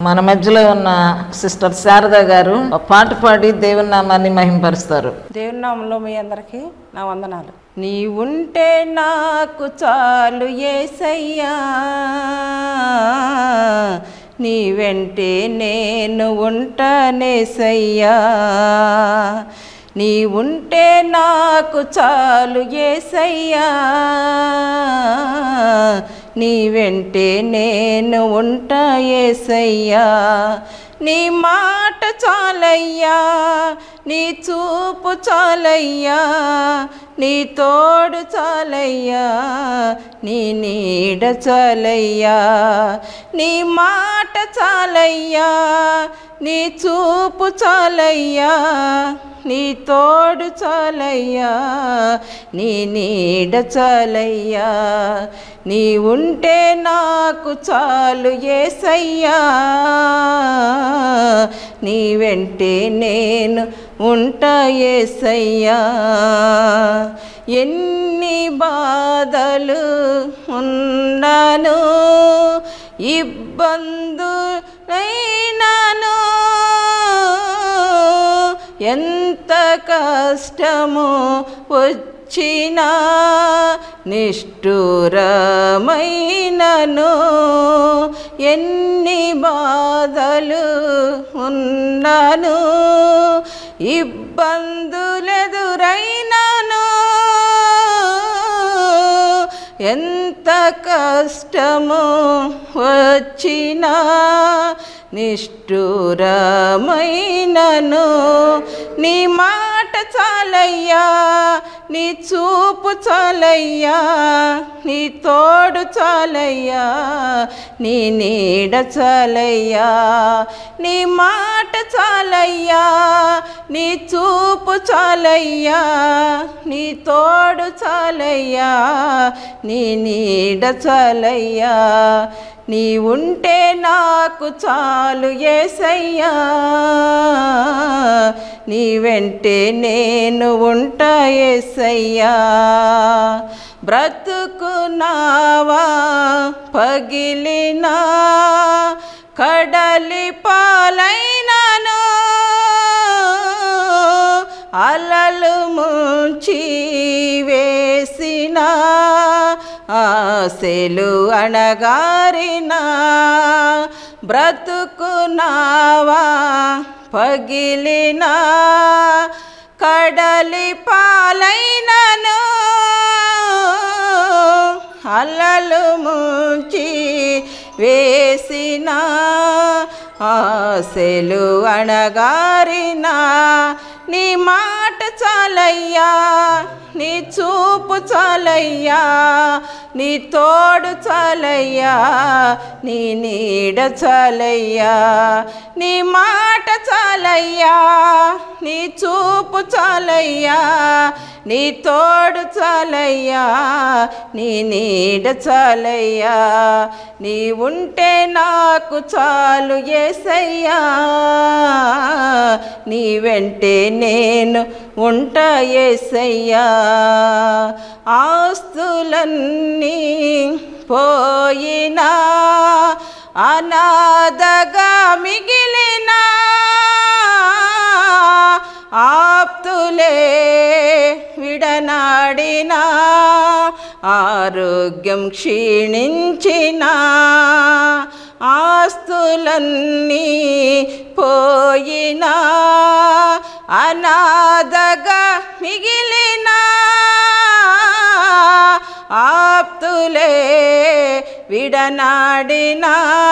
మన మధ్యలో ఉన్న సిస్టర్ శారద గారు ఒక పాట పాడి దేవుని నామాన్ని మహింపరుస్తారు దేవుని నామంలో మీ అందరికీ నా వందనాలు నీ ఉంటే నాకు చాలు ఏసయ్యా నీ వెంటే నేను ఉంటానేసయ్యా నీ ఉంటే నాకు చాలు ఏసయ్యా నీ వెంటే నేను ఉంటా ఏసయ్యా నీ మాట చాలయ్యా నీ చూపు చాలయ్యా నీ తోడు చాలయ్యా నీ నీడ చాలయ్యా నీ మాట చాలయ్యా నీ చూపు చాలయ్యా నీ తోడు చాలయ్యా నీ నీడ చాలయ్యా నీ ఉంటే నాకు చాలు ఏసయ్యా నీ వెంటే నేను ఉంటా ఏసయ్యా ఎన్ని బాధలు ఉన్నాను ఇబ్బందులైనాను ఎంత కష్టము వచ్చినా నిష్ఠురమైనను ఎన్ని బాధలు ఉన్నాను ఇబ్బందులెదురైనను ఎంత కష్టము వచ్చినా నిష్ఠురమైనను నీ మాట చాలయ్యా నీ చూపు చాలయ్యా నీ తోడు చాలయ్యా నీ నీడ చాలయ్యా నీ మాట చాలయ్యా నీ చూపు చాలయ్యా నీ తోడు చాలయ్యా నీ నీడ చాలయ్యా నీ ఉంటే నాకు చాలు ఏసయ్యా నీ వెంటే నేను ఉంటా ఏసయ్యా బ్రతుకున్నావా పగిలినా కడలి పాలైనను అలలు ముంచి వేసిన ఆశలు అణగారిన బ్రతుకున్నావా పగిలిన కడలి పాలైనను అలలు ముంచి వేసిన ఆశలు అణగారిన నీ మాట చాలయ్యా నీ చూపు చాలయ్యా నీ తోడు చాలయ్యా నీ నీడ చాలయ్యా నీ మాట చాలయ్యా నీ చూపు చాలయ్యా నీ తోడు చాలయ్యా నీ నీడ చాలయ్యా నీ ఉంటే నాకు చాలు ఏసయ్యా నీ వెంటే నేను ఉంటా ఏసయ్యా ఆస్తులన్నీ పోయినా అనాథగా మిగిలిన ఆప్తులే విడనాడిన ఆరోగ్యం క్షీణించిన ఆస్తులన్నీ పోయినా అనాథగా మిగిలిన ఆప్తులే విడనాడిన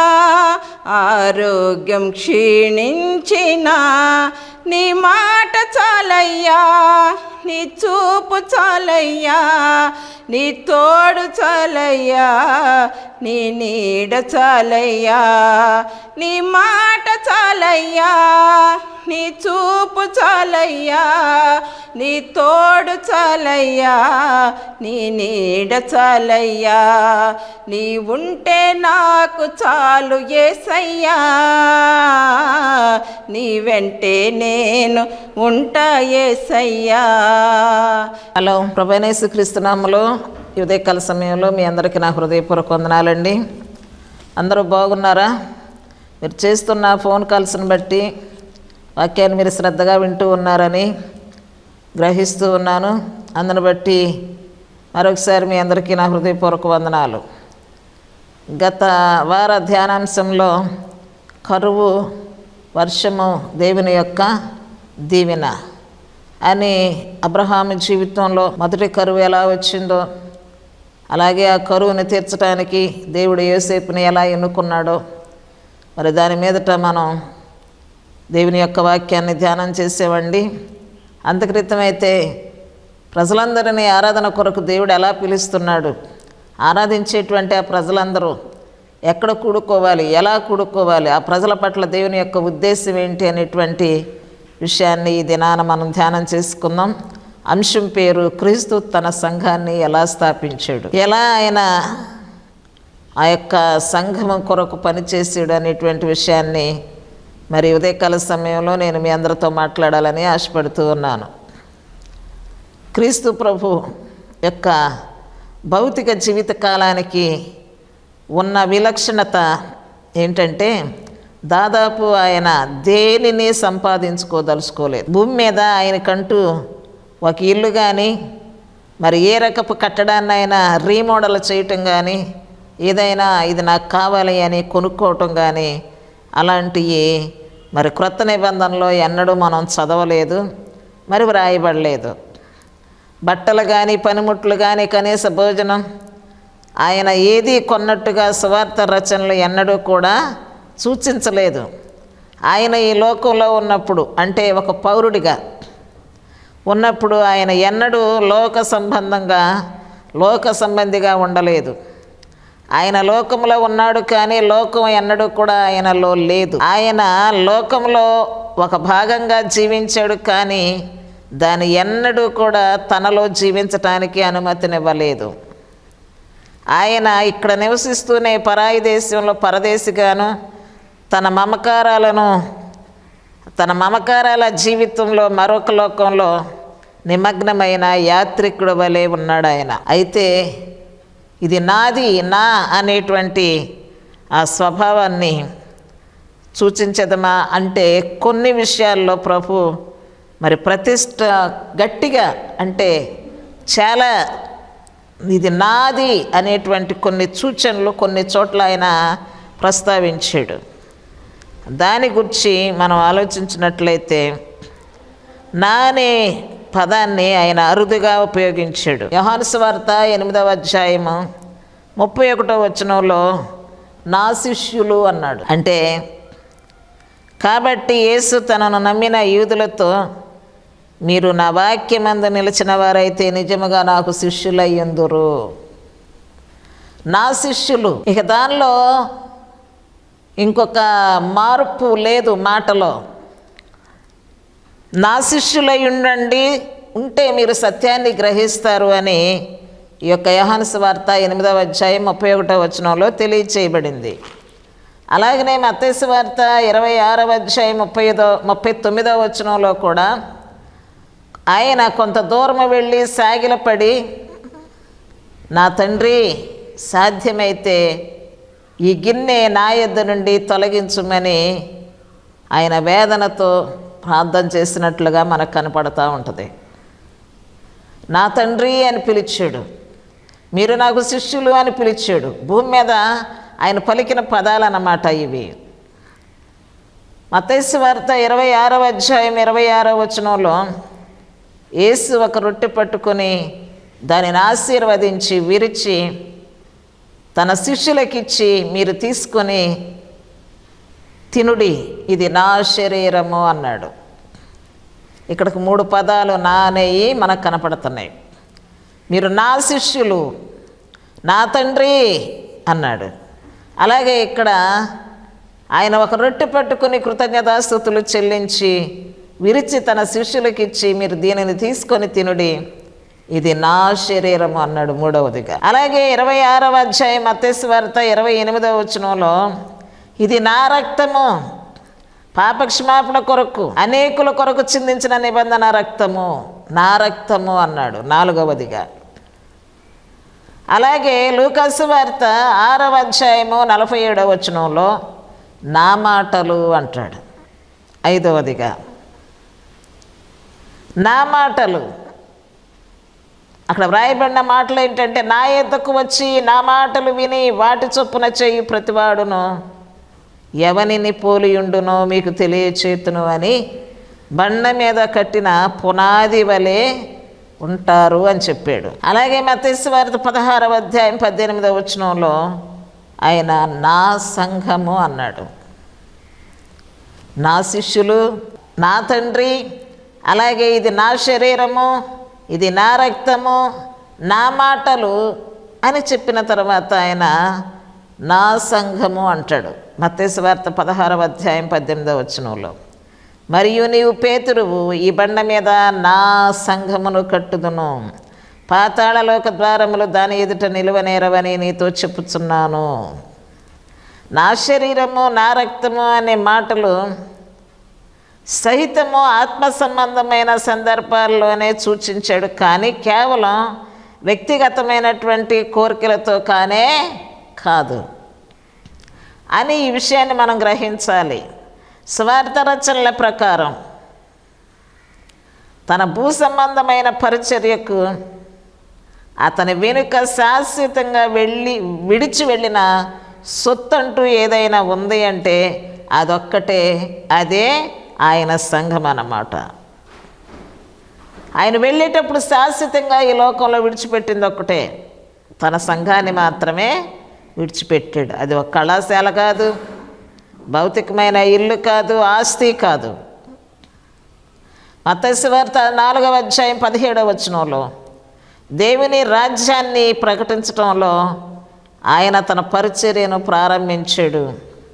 ఆరోగ్యం క్షీణించిన నీ మాట చాలయ్యా నీ చూపు చాలయ్యా నీ తోడు చాలయ్యా నీ నీడ చాలయ్యా నీ మాట చాలయ్యా నీ చూపు చాలయ్యా నీ తోడు చాలయ్యా నీ నీడ చాలయ్యా నీ ఉంటే నాకు చాలు ఏసయ్యా నీ వెంటే నేను ఉంటా ఏసయ్యా హలో ప్రభనేసు క్రీస్తునామలో ఈ ఉదయకాల సమయంలో మీ అందరికీ నా హృదయపూర్వక వందనాలండి అందరూ బాగున్నారా మీరు చేస్తున్న ఫోన్ కాల్స్ని బట్టి వాక్యాన్ని మీరు శ్రద్ధగా వింటూ ఉన్నారని గ్రహిస్తూ ఉన్నాను అందుని బట్టి మరొకసారి మీ అందరికీ నా హృదయపూర్వక వందనాలు గత వార ధ్యానాంశంలో కరువు వర్షము దేవుని యొక్క దీవెన అని అబ్రహాము జీవితంలో మొదటి కరువు ఎలా వచ్చిందో అలాగే ఆ కరువుని తీర్చడానికి దేవుడు యోసేపుని ఎలా ఎన్నుకున్నాడో మరి దాని మీదట మనం దేవుని యొక్క వాక్యాన్ని ధ్యానం చేసేవండి అంతక్రితమైతే ప్రజలందరినీ ఆరాధన కొరకు దేవుడు ఎలా పిలుస్తున్నాడు ఆరాధించేటువంటి ఆ ప్రజలందరూ ఎక్కడ కూడుకోవాలి ఎలా కూడుకోవాలి ఆ ప్రజల పట్ల దేవుని యొక్క ఉద్దేశం ఏంటి అనేటువంటి విషయాన్ని ఈ దినాన మనం ధ్యానం చేసుకుందాం అంశం పేరు క్రీస్తు తన సంఘాన్ని ఎలా స్థాపించాడు ఎలా ఆయన ఆ యొక్క సంఘం కొరకు పనిచేసాడు అనేటువంటి విషయాన్ని మరి ఉదయకాల సమయంలో నేను మీ అందరితో మాట్లాడాలని ఆశపడుతూ ఉన్నాను క్రీస్తు ప్రభు యొక్క భౌతిక జీవిత కాలానికి ఉన్న విలక్షణత ఏంటంటే దాదాపు ఆయన దేనిని సంపాదించుకోదలుచుకోలేదు భూమి మీద ఆయనకంటూ ఒక ఇల్లు కానీ మరి ఏ రకపు కట్టడాన్ని అయినా రీమోడల్ చేయటం కానీ ఏదైనా ఇది నాకు కావాలి అని కొనుక్కోవటం కానీ అలాంటివి మరి క్రొత్త నిబంధనలో ఎన్నడూ మనం చదవలేదు మరి వ్రాయబడలేదు బట్టలు కానీ పనిముట్లు కానీ కనీస భోజనం ఆయన ఏది కొన్నట్టుగా సువార్త రచనలు ఎన్నడూ కూడా సూచించలేదు ఆయన ఈ లోకంలో ఉన్నప్పుడు అంటే ఒక పౌరుడిగా ఉన్నప్పుడు ఆయన ఎన్నడూ లోక సంబంధంగా లోక సంబంధిగా ఉండలేదు ఆయన లోకంలో ఉన్నాడు కానీ లోకం ఎన్నడూ కూడా ఆయనలో లేదు ఆయన లోకంలో ఒక భాగంగా జీవించాడు కానీ దాని ఎన్నడూ కూడా తనలో జీవించటానికి అనుమతినివ్వలేదు ఆయన ఇక్కడ నివసిస్తూనే పరాయి దేశంలో పరదేశిగాను తన మమకారాలను తన మమకారాల జీవితంలో మరొక లోకంలో నిమగ్నమైన యాత్రికుడు వలె ఉన్నాడు ఆయన అయితే ఇది నాది నా అనేటువంటి ఆ స్వభావాన్ని సూచించదమా అంటే కొన్ని విషయాల్లో ప్రభు మరి ప్రతిష్ట గట్టిగా అంటే చాలా ఇది నాది అనేటువంటి కొన్ని సూచనలు కొన్ని చోట్ల ఆయన ప్రస్తావించాడు దాని గురించి మనం ఆలోచించినట్లయితే నా అనే పదాన్ని ఆయన అరుదుగా ఉపయోగించాడు యహాను వార్త ఎనిమిదవ అధ్యాయము ముప్పై ఒకటో వచనంలో నా శిష్యులు అన్నాడు అంటే కాబట్టి యేసు తనను నమ్మిన యూదులతో మీరు నా వాక్యమందు నిలిచిన వారైతే నిజముగా నాకు శిష్యులయ్యందురు నా శిష్యులు ఇక దానిలో ఇంకొక మార్పు లేదు మాటలో నా శిష్యులై ఉండండి ఉంటే మీరు సత్యాన్ని గ్రహిస్తారు అని ఈ యొక్క యహాన్స్ వార్త ఎనిమిదవ అధ్యాయం ముప్పై ఒకటో వచనంలో తెలియచేయబడింది అలాగనే మత్తేసు వార్త ఇరవై ఆరవ అధ్యాయం ముప్పై ఐదో ముప్పై తొమ్మిదవ వచనంలో కూడా ఆయన కొంత దూరం వెళ్ళి సాగిలపడి నా తండ్రి సాధ్యమైతే ఈ గిన్నె నా యొద్ద నుండి తొలగించుమని ఆయన వేదనతో ప్రార్థన చేసినట్లుగా మనకు కనపడతా ఉంటుంది నా తండ్రి అని పిలిచాడు మీరు నాకు శిష్యులు అని పిలిచాడు భూమి మీద ఆయన పలికిన పదాలన్నమాట ఇవి మతైసు వార్త ఇరవై ఆరవ అధ్యాయం ఇరవై ఆరవ వచనంలో యేసు ఒక రొట్టె పట్టుకొని దానిని ఆశీర్వదించి విరిచి తన శిష్యులకిచ్చి మీరు తీసుకొని తినుడి ఇది నా శరీరము అన్నాడు ఇక్కడికి మూడు పదాలు నా అనేవి మనకు కనపడుతున్నాయి మీరు నా శిష్యులు నా తండ్రి అన్నాడు అలాగే ఇక్కడ ఆయన ఒక రొట్టె పట్టుకుని కృతజ్ఞతాస్థుతులు చెల్లించి విరిచి తన శిష్యులకి ఇచ్చి మీరు దీనిని తీసుకొని తినుడి ఇది నా శరీరము అన్నాడు మూడవదిగా అలాగే ఇరవై ఆరవ అధ్యాయం అత్తేశ్వార్త ఇరవై ఎనిమిదవ వచనంలో ఇది నా రక్తము పాపక్షమాపణ కొరకు అనేకుల కొరకు చిందించిన నిబంధన రక్తము నా రక్తము అన్నాడు నాలుగవదిగా అలాగే లూకాసు వార్త ఆరవ అధ్యాయము నలభై ఏడవ వచనంలో నా మాటలు అంటాడు ఐదవదిగా నా మాటలు అక్కడ వ్రాయబడిన మాటలు ఏంటంటే నా ఎద్దకు వచ్చి నా మాటలు విని వాటి చొప్పున చేయి ప్రతివాడును ఎవనిని పోలియుండునో మీకు తెలియచేతును అని బండ మీద కట్టిన పునాది వలె ఉంటారు అని చెప్పాడు అలాగే మతేశ్వారి పదహారవ అధ్యాయం పద్దెనిమిదవ వచనంలో ఆయన నా సంఘము అన్నాడు నా శిష్యులు నా తండ్రి అలాగే ఇది నా శరీరము ఇది నా రక్తము నా మాటలు అని చెప్పిన తర్వాత ఆయన నా సంఘము అంటాడు మత్తేశ్వార్త పదహారవ అధ్యాయం పద్దెనిమిదవ వచనంలో మరియు నీవు పేతురువు ఈ బండ మీద నా సంఘమును కట్టుదును పాతాళలోక ద్వారములు దాని ఎదుట నిలువనేరవని నీతో చెప్పుచున్నాను నా శరీరము నా రక్తము అనే మాటలు సహితము ఆత్మ సంబంధమైన సందర్భాల్లోనే సూచించాడు కానీ కేవలం వ్యక్తిగతమైనటువంటి కోరికలతో కానే కాదు అని ఈ విషయాన్ని మనం గ్రహించాలి స్వార్థ రచనల ప్రకారం తన భూ సంబంధమైన పరిచర్యకు అతని వెనుక శాశ్వతంగా వెళ్ళి విడిచి వెళ్ళిన సొత్తు అంటూ ఏదైనా ఉంది అంటే అదొక్కటే అదే ఆయన సంఘం అన్నమాట ఆయన వెళ్ళేటప్పుడు శాశ్వతంగా ఈ లోకంలో విడిచిపెట్టింది ఒక్కటే తన సంఘాన్ని మాత్రమే విడిచిపెట్టాడు అది ఒక కళాశాల కాదు భౌతికమైన ఇల్లు కాదు ఆస్తి కాదు మతస్వార్త నాలుగవ అధ్యాయం పదిహేడవ వచనంలో దేవుని రాజ్యాన్ని ప్రకటించడంలో ఆయన తన పరిచర్యను ప్రారంభించాడు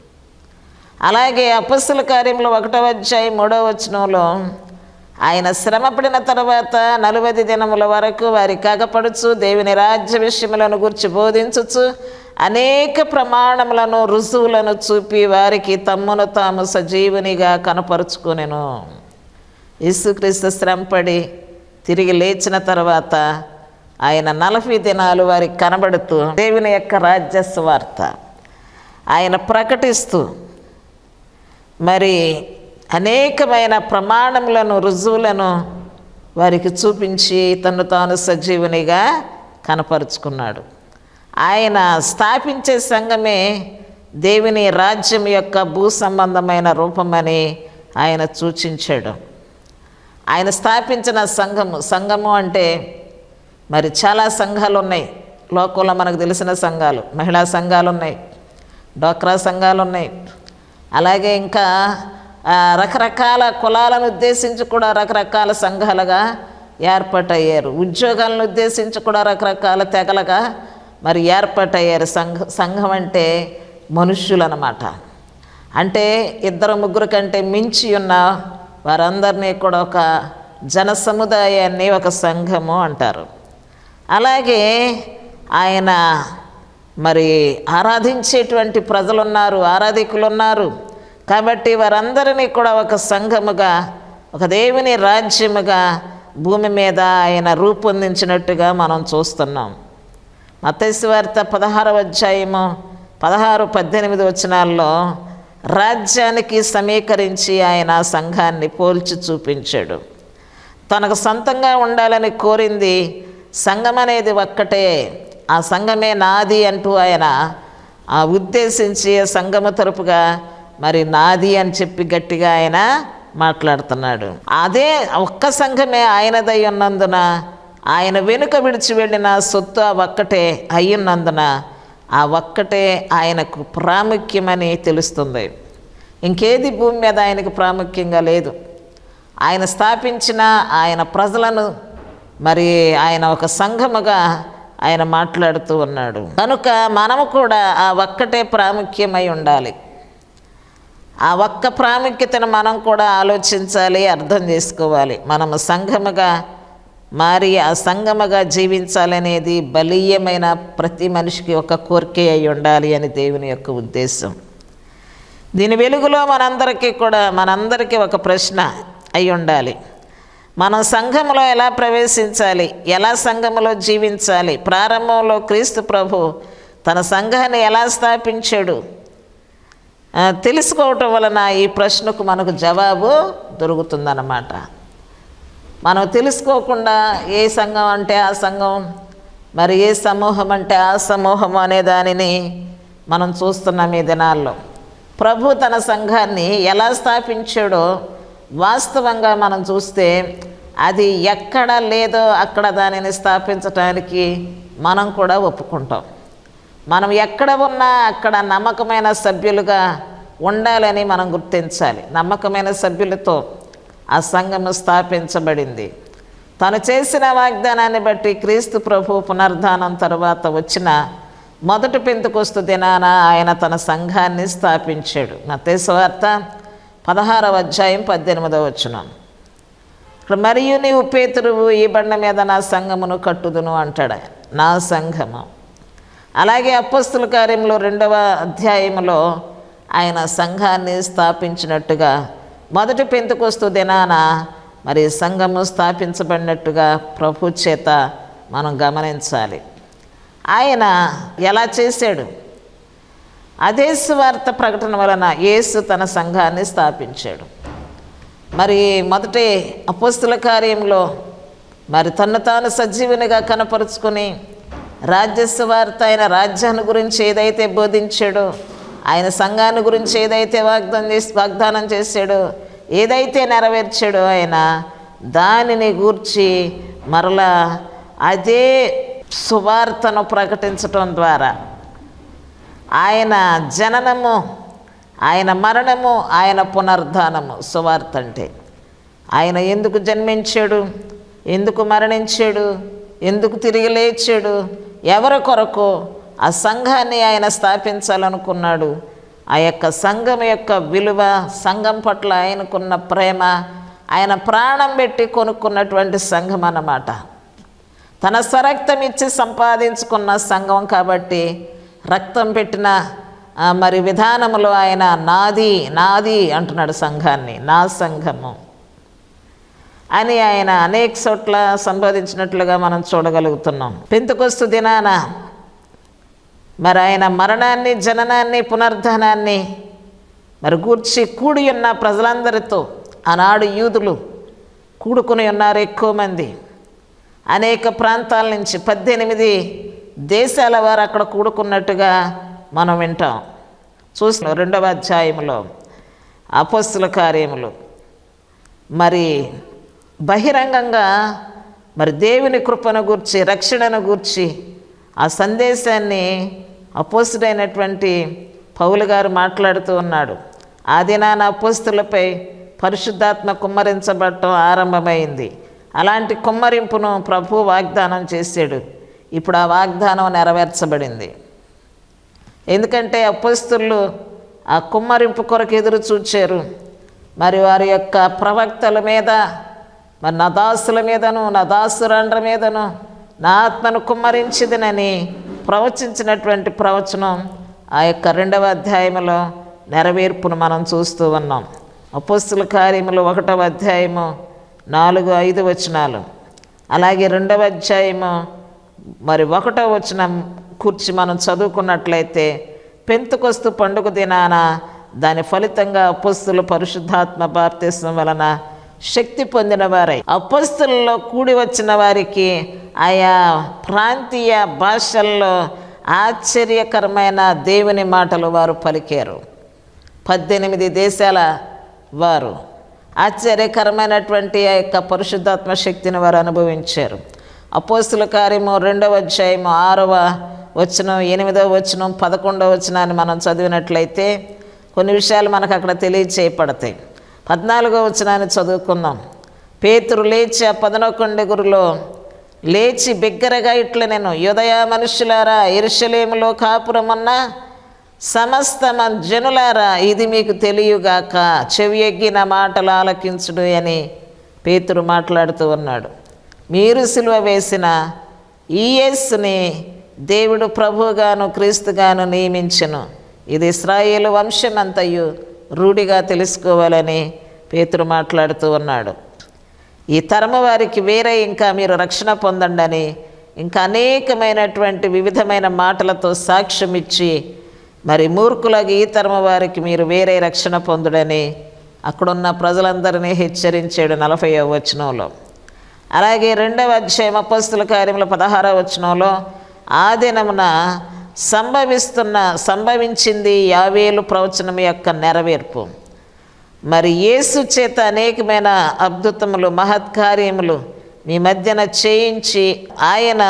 అలాగే అపస్సుల కార్యంలో ఒకటవ అధ్యాయం మూడవ వచనంలో ఆయన శ్రమపడిన తర్వాత నలువై దినముల వరకు వారి కాగపడుచు దేవుని రాజ్య విషయములను గురించి బోధించుచు అనేక ప్రమాణములను రుజువులను చూపి వారికి తమ్మును తాము సజీవునిగా కనపరుచుకునేను యేసుక్రీస్తు శ్రమపడి తిరిగి లేచిన తర్వాత ఆయన నలభై దినాలు వారికి కనబడుతూ దేవుని యొక్క రాజ్య స్వార్త ఆయన ప్రకటిస్తూ మరి అనేకమైన ప్రమాణములను రుజువులను వారికి చూపించి తను తాను సజీవునిగా కనపరుచుకున్నాడు ఆయన స్థాపించే సంఘమే దేవుని రాజ్యం యొక్క భూ సంబంధమైన రూపమని ఆయన సూచించాడు ఆయన స్థాపించిన సంఘము సంఘము అంటే మరి చాలా సంఘాలు ఉన్నాయి లోకంలో మనకు తెలిసిన సంఘాలు మహిళా సంఘాలు ఉన్నాయి డోక్రా సంఘాలు ఉన్నాయి అలాగే ఇంకా ఆ, రకరకాల కులాలను ఉద్దేశించి కూడా రకరకాల సంఘాలుగా ఏర్పాటయ్యారు ఉద్యోగాలను ఉద్దేశించి కూడా రకరకాల తెగలుగా మరి ఏర్పాటయ్యారు సంఘ సంఘం అంటే మనుష్యులు అన్నమాట అంటే ఇద్దరు ముగ్గురు కంటే మించి ఉన్న వారందరినీ కూడా ఒక జన సముదాయాన్ని ఒక సంఘము అంటారు అలాగే ఆయన మరి ఆరాధించేటువంటి ప్రజలు ఉన్నారు ఆరాధికులు ఉన్నారు కాబట్టి వారందరినీ కూడా ఒక సంఘముగా ఒక దేవుని రాజ్యముగా భూమి మీద ఆయన రూపొందించినట్టుగా మనం చూస్తున్నాం మతేశ్వార్త పదహారవ అధ్యాయము పదహారు పద్దెనిమిది వచనాల్లో రాజ్యానికి సమీకరించి ఆయన సంఘాన్ని పోల్చి చూపించాడు తనకు సొంతంగా ఉండాలని కోరింది సంఘం అనేది ఒక్కటే ఆ సంఘమే నాది అంటూ ఆయన ఆ ఉద్దేశించి ఆ సంఘము తరపుగా మరి నాది అని చెప్పి గట్టిగా ఆయన మాట్లాడుతున్నాడు అదే ఒక్క సంఘమే ఆయనదై ఉన్నందున ఆయన వెనుక విడిచి వెళ్ళిన సొత్తు ఆ ఒక్కటే అయ్యున్నందున ఆ ఒక్కటే ఆయనకు ప్రాముఖ్యమని తెలుస్తుంది ఇంకేది భూమి మీద ఆయనకు ప్రాముఖ్యంగా లేదు ఆయన స్థాపించిన ఆయన ప్రజలను మరి ఆయన ఒక సంఘముగా ఆయన మాట్లాడుతూ ఉన్నాడు కనుక మనము కూడా ఆ ఒక్కటే ప్రాముఖ్యమై ఉండాలి ఆ ఒక్క ప్రాముఖ్యతను మనం కూడా ఆలోచించాలి అర్థం చేసుకోవాలి మనము సంఘముగా మారి ఆ సంఘముగా జీవించాలనేది బలీయమైన ప్రతి మనిషికి ఒక కోరిక అయి ఉండాలి అని దేవుని యొక్క ఉద్దేశం దీని వెలుగులో మనందరికీ కూడా మనందరికీ ఒక ప్రశ్న అయి ఉండాలి మనం సంఘములో ఎలా ప్రవేశించాలి ఎలా సంఘములో జీవించాలి ప్రారంభంలో క్రీస్తు ప్రభు తన సంఘాన్ని ఎలా స్థాపించాడు ఆ, తెలుసుకోవటం వలన ఈ ప్రశ్నకు మనకు జవాబు దొరుకుతుందన్నమాట మనం తెలుసుకోకుండా ఏ సంఘం అంటే ఆ సంఘం మరి ఏ సమూహం అంటే ఆ సమూహం అనే దానిని మనం చూస్తున్నాం ఈ దినాల్లో ప్రభు తన సంఘాన్ని ఎలా స్థాపించాడో వాస్తవంగా మనం చూస్తే అది ఎక్కడ లేదో అక్కడ దానిని స్థాపించటానికి మనం కూడా ఒప్పుకుంటాం మనం ఎక్కడ ఉన్నా అక్కడ నమ్మకమైన సభ్యులుగా ఉండాలని మనం గుర్తించాలి నమ్మకమైన సభ్యులతో ఆ సంఘము స్థాపించబడింది తను చేసిన వాగ్దానాన్ని బట్టి క్రీస్తు ప్రభు పునర్ధానం తరువాత వచ్చిన మొదటి పెంతుకొస్తు దినాన ఆయన తన సంఘాన్ని స్థాపించాడు మతేశ్వార్త పదహారవ అధ్యాయం పద్దెనిమిదవ వచనం ఇక్కడ మరియు నీవు పేతురువు ఈ బండ మీద నా సంఘమును కట్టుదును అంటాడు ఆయన. నా సంఘము అలాగే అప్పస్తుల కార్యంలో రెండవ అధ్యాయంలో ఆయన సంఘాన్ని స్థాపించినట్టుగా మొదటి పెంతుకొస్తు దినాన మరి సంఘము స్థాపించబడినట్టుగా ప్రభు చేత మనం గమనించాలి ఆయన ఎలా చేశాడు అదే సువార్త ప్రకటన వలన యేసు తన సంఘాన్ని స్థాపించాడు మరి మొదటి అపోస్తుల కార్యంలో మరి తన్ను తాను సజీవునిగా కనపరుచుకొని రాజ్యస్వార్త ఆయన రాజ్యాన్ని గురించి ఏదైతే బోధించాడో ఆయన సంఘాన్ని గురించి ఏదైతే వాగ్దానం చేసి వాగ్దానం చేశాడో ఏదైతే నెరవేర్చాడో ఆయన దానిని గూర్చి మరలా అదే సువార్తను ప్రకటించటం ద్వారా ఆయన జననము ఆయన మరణము ఆయన పునర్ధానము సువార్త అంటే ఆయన ఎందుకు జన్మించాడు ఎందుకు మరణించాడు ఎందుకు తిరిగి లేచాడు ఎవరి కొరకు ఆ సంఘాన్ని ఆయన స్థాపించాలనుకున్నాడు ఆ యొక్క సంఘం యొక్క విలువ సంఘం పట్ల ఆయనకున్న ప్రేమ ఆయన ప్రాణం పెట్టి కొనుక్కున్నటువంటి సంఘం అన్నమాట తన స్వరక్తం ఇచ్చి సంపాదించుకున్న సంఘం కాబట్టి రక్తం పెట్టిన ఆ, మరి విధానములో ఆయన నాది నాది అంటున్నాడు సంఘాన్ని నా సంఘము అని ఆయన అనేక చోట్ల సంబోధించినట్లుగా మనం చూడగలుగుతున్నాం పెంతుకొస్తు దినాన మరి ఆయన మరణాన్ని జననాన్ని పునర్ధనాన్ని మరి గూర్చి కూడి ఉన్న ప్రజలందరితో ఆనాడు యూదులు కూడుకుని ఉన్నారు ఎక్కువ మంది అనేక ప్రాంతాల నుంచి పద్దెనిమిది దేశాల వారు అక్కడ కూడుకున్నట్టుగా మనం వింటాం చూసిన రెండవ అధ్యాయంలో అపస్సుల కార్యములు మరి బహిరంగంగా మరి దేవుని కృపను గూర్చి రక్షణను గూర్చి ఆ సందేశాన్ని అపోస్తుడైనటువంటి పౌలు గారు మాట్లాడుతూ ఉన్నాడు ఆ దినాన అపోస్తులపై పరిశుద్ధాత్మ కుమ్మరించబడటం ఆరంభమైంది అలాంటి కుమ్మరింపును ప్రభు వాగ్దానం చేశాడు ఇప్పుడు ఆ వాగ్దానం నెరవేర్చబడింది ఎందుకంటే అపోస్తులు ఆ కుమ్మరింపు కొరకు ఎదురు చూచారు మరి వారి యొక్క ప్రవక్తల మీద మరి నా దాసుల మీదను నా దాసురండ్ర మీదను నా ఆత్మను కుమ్మరించిదినని ప్రవచించినటువంటి ప్రవచనం ఆ యొక్క రెండవ అధ్యాయంలో నెరవేర్పును మనం చూస్తూ ఉన్నాం అపోస్తుల కార్యములు ఒకటవ అధ్యాయము నాలుగు ఐదు వచనాలు అలాగే రెండవ అధ్యాయము మరి ఒకటో వచనం కూర్చి మనం చదువుకున్నట్లయితే పెంతుకొస్తు పండుగ దినాన దాని ఫలితంగా అపస్తులు పరిశుద్ధాత్మ బాప్తిస్వం వలన శక్తి పొందిన వారై అపస్తులలో కూడి వచ్చిన వారికి ఆయా ప్రాంతీయ భాషల్లో ఆశ్చర్యకరమైన దేవుని మాటలు వారు పలికారు పద్దెనిమిది దేశాల వారు ఆశ్చర్యకరమైనటువంటి ఆ యొక్క పరిశుద్ధాత్మ శక్తిని వారు అనుభవించారు అపోస్తుల కార్యము రెండవ అధ్యాయము ఆరవ వచనం ఎనిమిదవ వచనం పదకొండవ వచనాన్ని మనం చదివినట్లయితే కొన్ని విషయాలు మనకు అక్కడ తెలియచేయబడతాయి పద్నాలుగో వచనాన్ని చదువుకుందాం పేతురు లేచి ఆ పదనొకండుగురులో లేచి బిగ్గరగా ఇట్ల నేను యుదయ మనుషులారా ఎరుషలేములో కాపురమన్నా సమస్త మన జనులారా ఇది మీకు తెలియగాక చెవి ఎగ్గి నా మాటలు ఆలకించుడు అని పేతురు మాట్లాడుతూ ఉన్నాడు మీరు సిలువ వేసిన ఈ యేస్సుని దేవుడు ప్రభుగాను క్రీస్తుగాను నియమించెను ఇది ఇస్రాయేలు వంశమంతయు రూఢిగా తెలుసుకోవాలని పేతురు మాట్లాడుతూ ఉన్నాడు ఈ తరము వారికి వేరే ఇంకా మీరు రక్షణ పొందండి అని ఇంకా అనేకమైనటువంటి వివిధమైన మాటలతో సాక్ష్యం ఇచ్చి మరి మూర్ఖులకు ఈ తరమ వారికి మీరు వేరే రక్షణ పొందుడని అక్కడున్న ప్రజలందరినీ హెచ్చరించాడు నలభై వచనంలో అలాగే రెండవ అధ్యాయం అపస్తుల కార్యముల పదహారవ వచనంలో ఆ దినమున సంభవిస్తున్న సంభవించింది యావేలు ప్రవచనం యొక్క నెరవేర్పు మరి యేసు చేత అనేకమైన అద్భుతములు మహత్కార్యములు మీ మధ్యన చేయించి ఆయన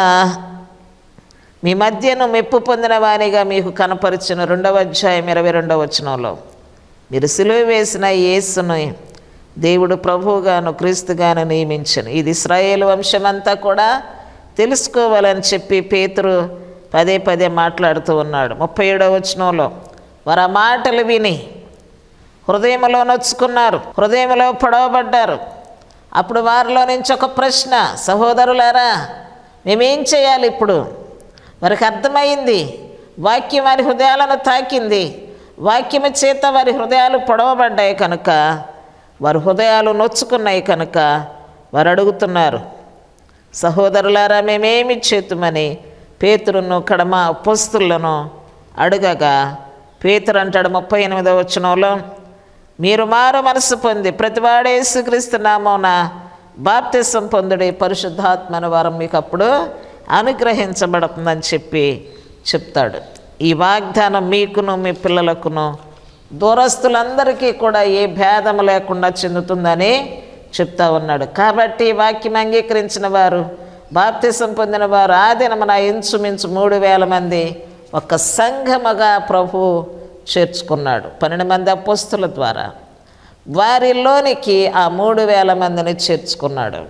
మీ మధ్యను మెప్పు పొందిన వానిగా మీకు కనపరిచిన రెండవ అధ్యాయం ఇరవై రెండవ వచనంలో మీరు సిలువ వేసిన యేసును దేవుడు ప్రభువుగాను క్రీస్తుగాను నియమించను ఇది ఇస్రాయేల్ వంశమంతా కూడా తెలుసుకోవాలని చెప్పి పేతురు పదే పదే మాట్లాడుతూ ఉన్నాడు ముప్పై ఏడవ వచనంలో వారు ఆ మాటలు విని హృదయంలో నొచ్చుకున్నారు హృదయంలో పొడవబడ్డారు అప్పుడు వారిలో నుంచి ఒక ప్రశ్న సహోదరులారా మేమేం చేయాలి ఇప్పుడు వారికి అర్థమైంది వాక్యం వారి హృదయాలను తాకింది వాక్యము చేత వారి హృదయాలు పొడవబడ్డాయి కనుక వారి హృదయాలు నొచ్చుకున్నాయి కనుక వారు అడుగుతున్నారు సహోదరులారా మేమేమి చేతుమని పేతురును కడమ అపోస్తులను అడుగగా పేతురు అంటాడు ముప్పై ఎనిమిదవ వచనంలో మీరు మారు మనసు పొంది ప్రతివాడే యేసుక్రీస్తు నామమున బాప్తిసం పొందుడి పరిశుద్ధాత్మన వారం మీకు అప్పుడు అనుగ్రహించబడుతుందని చెప్పి చెప్తాడు ఈ వాగ్దానం మీకును మీ పిల్లలకును దూరస్తులందరికీ కూడా ఏ భేదం లేకుండా చెందుతుందని చెప్తా ఉన్నాడు కాబట్టి ఈ వాక్యం అంగీకరించిన వారు బాప్తిసం పొందిన వారు ఆ దినమున ఇంచుమించు మూడు వేల మంది ఒక సంఘముగా ప్రభు చేర్చుకున్నాడు పన్నెండు మంది అపోస్తుల ద్వారా వారిలోనికి ఆ మూడు వేల మందిని చేర్చుకున్నాడు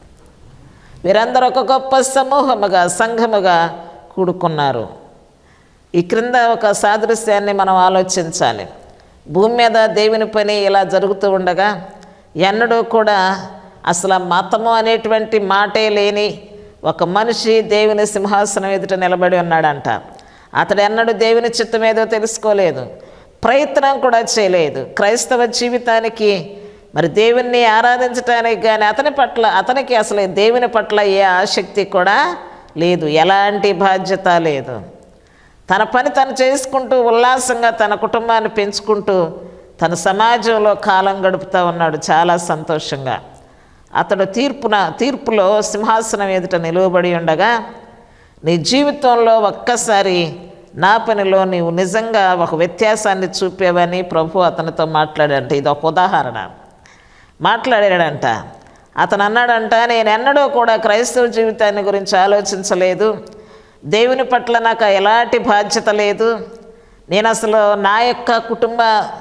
వీరందరూ ఒక గొప్ప సమూహముగా సంఘముగా కూడుకున్నారు ఈ క్రింద ఒక సాదృశ్యాన్ని మనం ఆలోచించాలి భూమి మీద దేవుని పని ఇలా జరుగుతూ ఉండగా ఎన్నడూ కూడా అసలు ఆ మతము అనేటువంటి మాటే లేని ఒక మనిషి దేవుని సింహాసనం ఎదుట నిలబడి ఉన్నాడంట అతడు ఎన్నడూ దేవుని చిత్తం ఏదో తెలుసుకోలేదు ప్రయత్నం కూడా చేయలేదు క్రైస్తవ జీవితానికి మరి దేవుణ్ణి ఆరాధించడానికి కానీ అతని పట్ల అతనికి అసలు దేవుని పట్ల ఏ ఆసక్తి కూడా లేదు ఎలాంటి బాధ్యత లేదు తన పని తను చేసుకుంటూ ఉల్లాసంగా తన కుటుంబాన్ని పెంచుకుంటూ తన సమాజంలో కాలం గడుపుతూ ఉన్నాడు చాలా సంతోషంగా అతడు తీర్పున తీర్పులో సింహాసనం ఎదుట నిలువబడి ఉండగా నీ జీవితంలో ఒక్కసారి నా పనిలో నీవు నిజంగా ఒక వ్యత్యాసాన్ని చూపేవని ప్రభు అతనితో మాట్లాడంట ఇది ఒక ఉదాహరణ మాట్లాడాడంట అతను అన్నాడంట నేను ఎన్నడూ కూడా క్రైస్తవ జీవితాన్ని గురించి ఆలోచించలేదు దేవుని పట్ల నాకు ఎలాంటి బాధ్యత లేదు నేను అసలు నా యొక్క కుటుంబ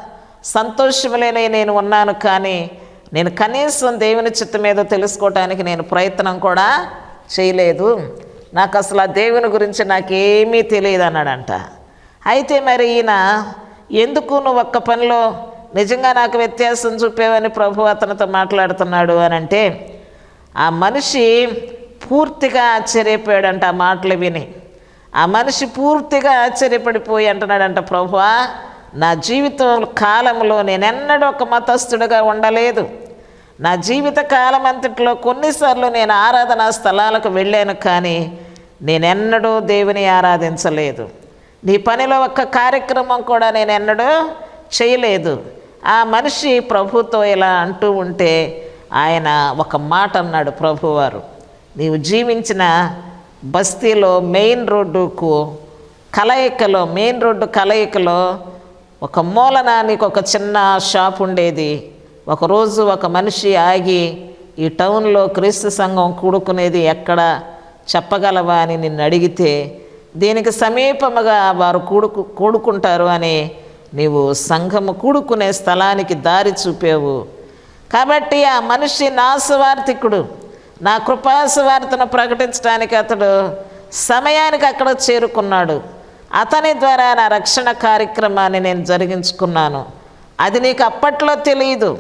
సంతోషములేనే నేను ఉన్నాను కానీ నేను కనీసం దేవుని చిత్తం ఏదో తెలుసుకోవటానికి నేను ప్రయత్నం కూడా చేయలేదు నాకు అసలు ఆ దేవుని గురించి నాకేమీ తెలియదు అన్నాడంట అయితే మరి ఈయన ఎందుకు నువ్వు ఒక్క పనిలో నిజంగా నాకు వ్యత్యాసం చూపేవని ప్రభు అతనితో మాట్లాడుతున్నాడు అని అంటే ఆ మనిషి పూర్తిగా ఆశ్చర్యపోయాడంట ఆ మాటలు విని ఆ మనిషి పూర్తిగా ఆశ్చర్యపడిపోయి అంటున్నాడంట ప్రభువా నా జీవితం కాలంలో నేనెన్నడూ ఒక మతస్థుడిగా ఉండలేదు నా జీవిత కాలం అంతట్లో కొన్నిసార్లు నేను ఆరాధనా స్థలాలకు వెళ్ళాను కానీ నేనెన్నడూ దేవుని ఆరాధించలేదు నీ పనిలో ఒక్క కార్యక్రమం కూడా నేను ఎన్నడూ చేయలేదు ఆ మనిషి ప్రభుతో ఇలా అంటూ ఉంటే ఆయన ఒక మాట అన్నాడు ప్రభువారు నీవు జీవించిన బస్తీలో మెయిన్ రోడ్డుకు కలయికలో మెయిన్ రోడ్డు కలయికలో ఒక మూలన నీకు ఒక చిన్న షాప్ ఉండేది ఒకరోజు ఒక మనిషి ఆగి ఈ టౌన్లో క్రీస్తు సంఘం కూడుకునేది ఎక్కడ చెప్పగలవా అని నిన్ను అడిగితే దీనికి సమీపముగా వారు కూడుకు కూడుకుంటారు అని నీవు సంఘము కూడుకునే స్థలానికి దారి చూపావు కాబట్టి ఆ మనిషి నా సువార్థికుడు నా కృపా సువార్తను ప్రకటించడానికి అతడు సమయానికి అక్కడ చేరుకున్నాడు అతని ద్వారా నా రక్షణ కార్యక్రమాన్ని నేను జరిగించుకున్నాను అది నీకు అప్పట్లో తెలియదు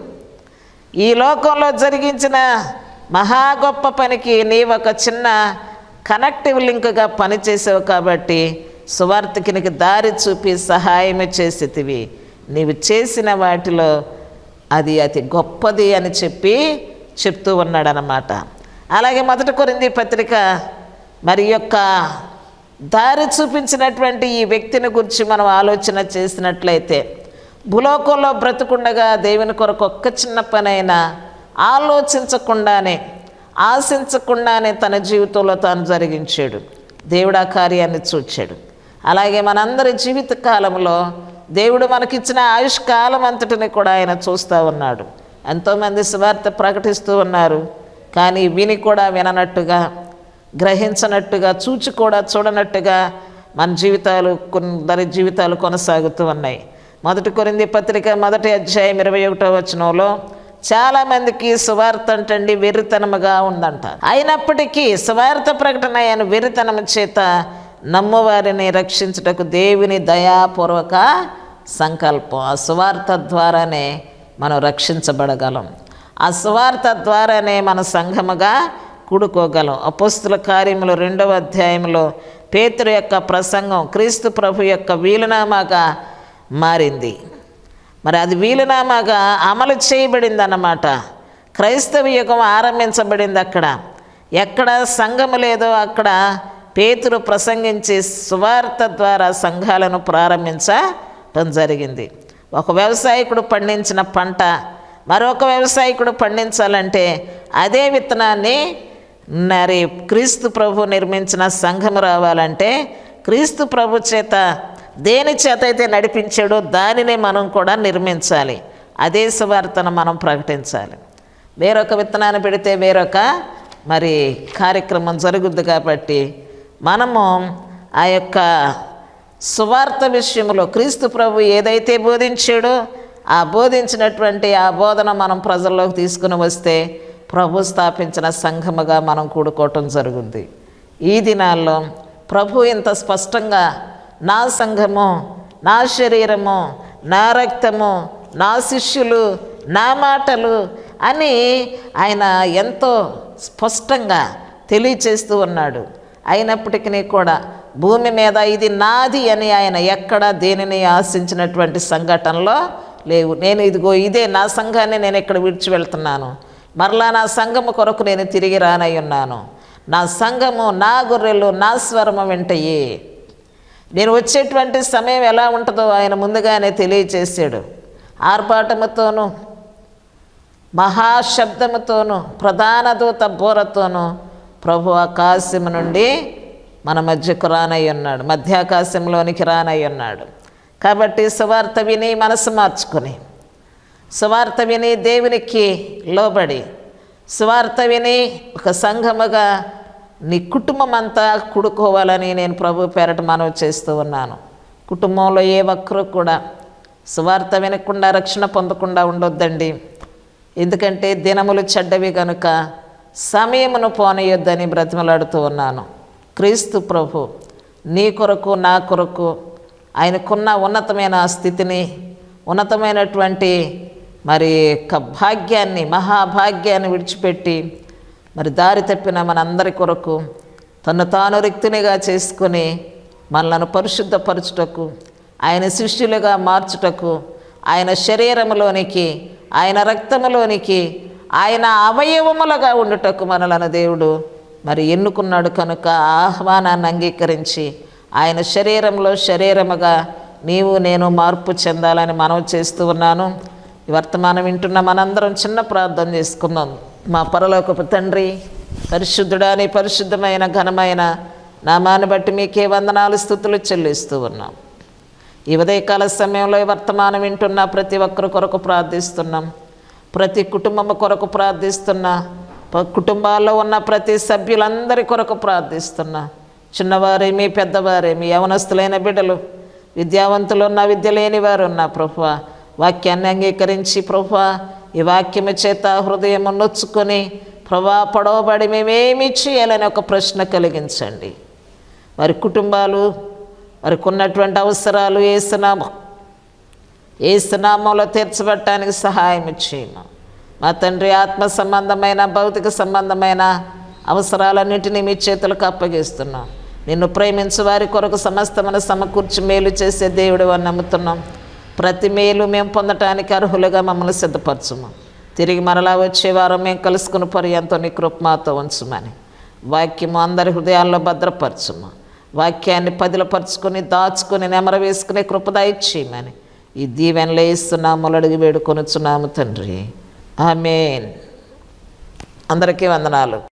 ఈ లోకంలో జరిగించిన మహా గొప్ప పనికి నీవు ఒక చిన్న కనెక్టివ్ లింక్గా పనిచేసావు కాబట్టి సువార్థికునికి దారి చూపి సహాయం చేసేటివి నీవు చేసిన వాటిలో అది అతి గొప్పది అని చెప్పి చెప్తూ ఉన్నాడనమాట అలాగే మొదటి కొరింది పత్రిక మరి యొక్క దారి చూపించినటువంటి ఈ వ్యక్తిని గురించి మనం ఆలోచన చేసినట్లయితే భూలోకంలో బ్రతుకుండగా దేవుని కొరకు ఒక్క చిన్న పనైనా ఆలోచించకుండానే ఆశించకుండానే తన జీవితంలో తాను జరిగించాడు దేవుడు ఆ కార్యాన్ని చూచాడు అలాగే మనందరి జీవిత కాలంలో దేవుడు మనకిచ్చిన ఆయుష్ కాలం అంతటిని కూడా ఆయన చూస్తూ ఉన్నాడు ఎంతోమంది సువార్త ప్రకటిస్తూ ఉన్నారు కానీ విని కూడా విననట్టుగా గ్రహించనట్టుగా చూచి కూడా చూడనట్టుగా మన జీవితాలు కొందరి జీవితాలు కొనసాగుతూ ఉన్నాయి మొదటి కొరింది పత్రిక మొదటి అధ్యాయం ఇరవై ఒకటో వచనంలో చాలామందికి సువార్త అంటండి వెర్రితనముగా ఉందంట అయినప్పటికీ సువార్త ప్రకటన అయిన వెర్రితనం చేత నమ్మవారిని రక్షించుటకు దేవుని దయాపూర్వక సంకల్పం ఆ సువార్త ద్వారానే మనం రక్షించబడగలం ఆ సువార్త ద్వారానే మన సంఘముగా కూడుకోగలం అపోస్తుల కార్యములు రెండవ అధ్యాయంలో పేతురు యొక్క ప్రసంగం క్రీస్తు ప్రభు యొక్క వీలునామాగా మారింది మరి అది వీలునామాగా అమలు చేయబడింది అన్నమాట క్రైస్తవ యుగం ఆరంభించబడింది అక్కడ ఎక్కడ సంఘము లేదో అక్కడ పేతురు ప్రసంగించి సువార్త ద్వారా సంఘాలను ప్రారంభించటం జరిగింది ఒక వ్యవసాయకుడు పండించిన పంట మరొక వ్యవసాయకుడు పండించాలంటే అదే విత్తనాన్ని మరి క్రీస్తు ప్రభు నిర్మించిన సంఘం రావాలంటే క్రీస్తు ప్రభు చేత దేని చేత అయితే నడిపించాడో దానిని మనం కూడా నిర్మించాలి అదే సువార్తను మనం ప్రకటించాలి వేరొక విత్తనాన్ని పెడితే వేరొక మరి కార్యక్రమం జరుగుద్ది కాబట్టి మనము ఆ యొక్క సువార్త విషయంలో క్రీస్తు ప్రభు ఏదైతే బోధించాడో ఆ బోధించినటువంటి ఆ బోధన మనం ప్రజల్లోకి తీసుకుని వస్తే ప్రభు స్థాపించిన సంఘముగా మనం కూడుకోవటం జరుగుద్ది ఈ దినాల్లో ప్రభు ఇంత స్పష్టంగా నా సంఘము నా శరీరము నా రక్తము నా శిష్యులు నా మాటలు అని ఆయన ఎంతో స్పష్టంగా తెలియచేస్తూ ఉన్నాడు అయినప్పటికీ కూడా భూమి మీద ఇది నాది అని ఆయన ఎక్కడ దేనిని ఆశించినటువంటి సంఘటనలో లేవు నేను ఇదిగో ఇదే నా సంఘాన్ని నేను ఇక్కడ విడిచి వెళ్తున్నాను మరలా నా సంఘము కొరకు నేను తిరిగి రానై ఉన్నాను నా సంఘము నా గొర్రెలు నా స్వరము వెంటయి నేను వచ్చేటువంటి సమయం ఎలా ఉంటుందో ఆయన ముందుగానే తెలియచేశాడు ఆర్భాటముతోనూ మహాశబ్దముతోనూ ప్రధాన దూత బోరతోనూ ప్రభు ఆకాశము నుండి మన మధ్యకు రానై ఉన్నాడు మధ్యాకాశంలోనికి రానై ఉన్నాడు కాబట్టి సువార్త విని మనసు మార్చుకొని సువార్త విని దేవునికి లోబడి సువార్త విని ఒక సంఘముగా నీ కుటుంబం అంతా కుడుకోవాలని నేను ప్రభు పేరట మనవి చేస్తూ ఉన్నాను కుటుంబంలో ఏ ఒక్కరు కూడా సువార్త వినకుండా రక్షణ పొందకుండా ఉండొద్దండి ఎందుకంటే దినములు చెడ్డవి కనుక సమయమును పోనీయొద్దని బ్రతిమలాడుతూ ఉన్నాను క్రీస్తు ప్రభు నీ కొరకు నా కొరకు ఆయనకున్న ఉన్నతమైన స్థితిని ఉన్నతమైనటువంటి మరి యొక్క భాగ్యాన్ని మహాభాగ్యాన్ని విడిచిపెట్టి మరి దారి తప్పిన మనందరి కొరకు తను తాను రిక్తునిగా చేసుకొని మనలను పరిశుద్ధపరచుటకు ఆయన శిష్యులుగా మార్చుటకు ఆయన శరీరములోనికి ఆయన రక్తములోనికి ఆయన అవయవములుగా ఉండుటకు మనలను దేవుడు మరి ఎన్నుకున్నాడు కనుక ఆ ఆహ్వానాన్ని అంగీకరించి ఆయన శరీరంలో శరీరముగా నీవు నేను మార్పు చెందాలని మనవి చేస్తూ ఉన్నాను ఈ వర్తమానం వింటున్న మనందరం చిన్న ప్రార్థన చేసుకుందాం మా పరలోకపు తండ్రి పరిశుద్ధుడాని పరిశుద్ధమైన ఘనమైన నామాన్ని బట్టి మీకే వందనాలు స్థుతులు చెల్లిస్తూ ఉన్నాం ఈ ఉదయకాల సమయంలో ఈ వర్తమానం వింటున్న ప్రతి ఒక్కరి కొరకు ప్రార్థిస్తున్నాం ప్రతి కుటుంబం కొరకు ప్రార్థిస్తున్నా ప- కుటుంబాల్లో ఉన్న ప్రతి సభ్యులందరి కొరకు ప్రార్థిస్తున్నా చిన్నవారేమి పెద్దవారేమి యవనస్తులైన బిడ్డలు విద్యావంతులు ఉన్న విద్య లేని వారు ఉన్న ప్రభు వాక్యాన్ని అంగీకరించి ప్రభు ఈ వాక్యము చేత హృదయం నొచ్చుకొని ప్రభా పొడవబడి మేమేమి చేయాలని ఒక ప్రశ్న కలిగించండి వారి కుటుంబాలు వారికి ఉన్నటువంటి అవసరాలు ఏసునామం ఏసునామంలో తీర్చబట్టడానికి సహాయం చేయము మా తండ్రి ఆత్మ సంబంధమైన భౌతిక సంబంధమైన అవసరాలన్నింటినీ మీ చేతులకు అప్పగిస్తున్నాం నిన్ను ప్రేమించు వారి కొరకు సమస్తమైన సమకూర్చి మేలు చేసే దేవుడు అని నమ్ముతున్నాం ప్రతి మేలు మేము పొందటానికి అర్హులుగా మమ్మల్ని సిద్ధపరచుము తిరిగి మరలా వచ్చే వారం మేము కలుసుకుని పర్యంతో నీ కృప మాతో ఉంచుమని వాక్యము అందరి హృదయాల్లో భద్రపరచుము వాక్యాన్ని పదిలపరుచుకొని దాచుకొని నెమర వేసుకునే కృపదాయిచ్చేయమని ఈ దీవెనలు ఇస్తున్నాము అడిగి వేడుకొనుచున్నాము తండ్రి ఆమెన్ అందరికీ వందనాలు